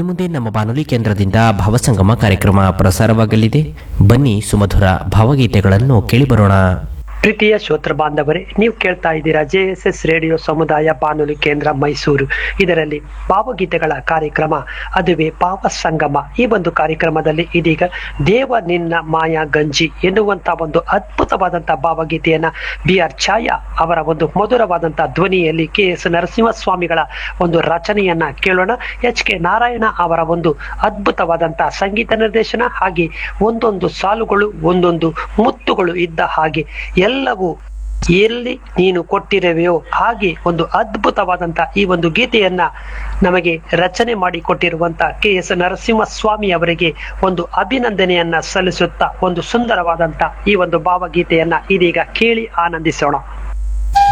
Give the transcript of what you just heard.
ಇನ್ನು ಮುಂದೆ ನಮ್ಮ ಬಾನುಲಿ ಕೇಂದ್ರದಿಂದ ಭಾವಸಂಗಮ ಕಾರ್ಯಕ್ರಮ ಪ್ರಸಾರವಾಗಲಿದೆ ಬನ್ನಿ ಸುಮಧುರ ಭಾವಗೀತೆಗಳನ್ನು ಕೇಳಿಬರೋಣ ಪ್ರೀತಿಯ ಶ್ರೋತೃ ಬಾಂಧವರೇ ನೀವು ಕೇಳ್ತಾ ಇದ್ದೀರಾ ಜೆ ಎಸ್ ಎಸ್ ರೇಡಿಯೋ ಸಮುದಾಯ ಬಾನುಲಿ ಕೇಂದ್ರ ಮೈಸೂರು ಇದರಲ್ಲಿ ಭಾವಗೀತೆಗಳ ಕಾರ್ಯಕ್ರಮ ಅದುವೇ ಭಾವ ಸಂಗಮ ಈ ಒಂದು ಕಾರ್ಯಕ್ರಮದಲ್ಲಿ ಇದೀಗ ದೇವ ನಿನ್ನ ಮಾಯಾ ಗಂಜಿ ಎನ್ನುವಂತ ಒಂದು ಅದ್ಭುತವಾದಂತ ಭಾವಗೀತೆಯನ್ನ ಬಿ ಆರ್ ಛಾಯಾ ಅವರ ಒಂದು ಮಧುರವಾದಂತ ಧ್ವನಿಯಲ್ಲಿ ಕೆ ಎಸ್ ನರಸಿಂಹಸ್ವಾಮಿಗಳ ಒಂದು ರಚನೆಯನ್ನ ಕೇಳೋಣ ಎಚ್ ಕೆ ನಾರಾಯಣ ಅವರ ಒಂದು ಅದ್ಭುತವಾದಂತ ಸಂಗೀತ ನಿರ್ದೇಶನ ಹಾಗೆ ಒಂದೊಂದು ಸಾಲುಗಳು ಒಂದೊಂದು ಮುತ್ತುಗಳು ಇದ್ದ ಹಾಗೆ ಎಲ್ಲವೂ ಎಲ್ಲಿ ನೀನು ಕೊಟ್ಟಿರುವೆಯೋ ಹಾಗೆ ಒಂದು ಅದ್ಭುತವಾದಂತ ಈ ಒಂದು ಗೀತೆಯನ್ನ ನಮಗೆ ರಚನೆ ಮಾಡಿ ಕೊಟ್ಟಿರುವಂತ ಕೆ ಎಸ್ ನರಸಿಂಹಸ್ವಾಮಿ ಅವರಿಗೆ ಒಂದು ಅಭಿನಂದನೆಯನ್ನ ಸಲ್ಲಿಸುತ್ತಾ ಒಂದು ಸುಂದರವಾದಂತ ಈ ಒಂದು ಭಾವಗೀತೆಯನ್ನ ಇದೀಗ ಕೇಳಿ ಆನಂದಿಸೋಣ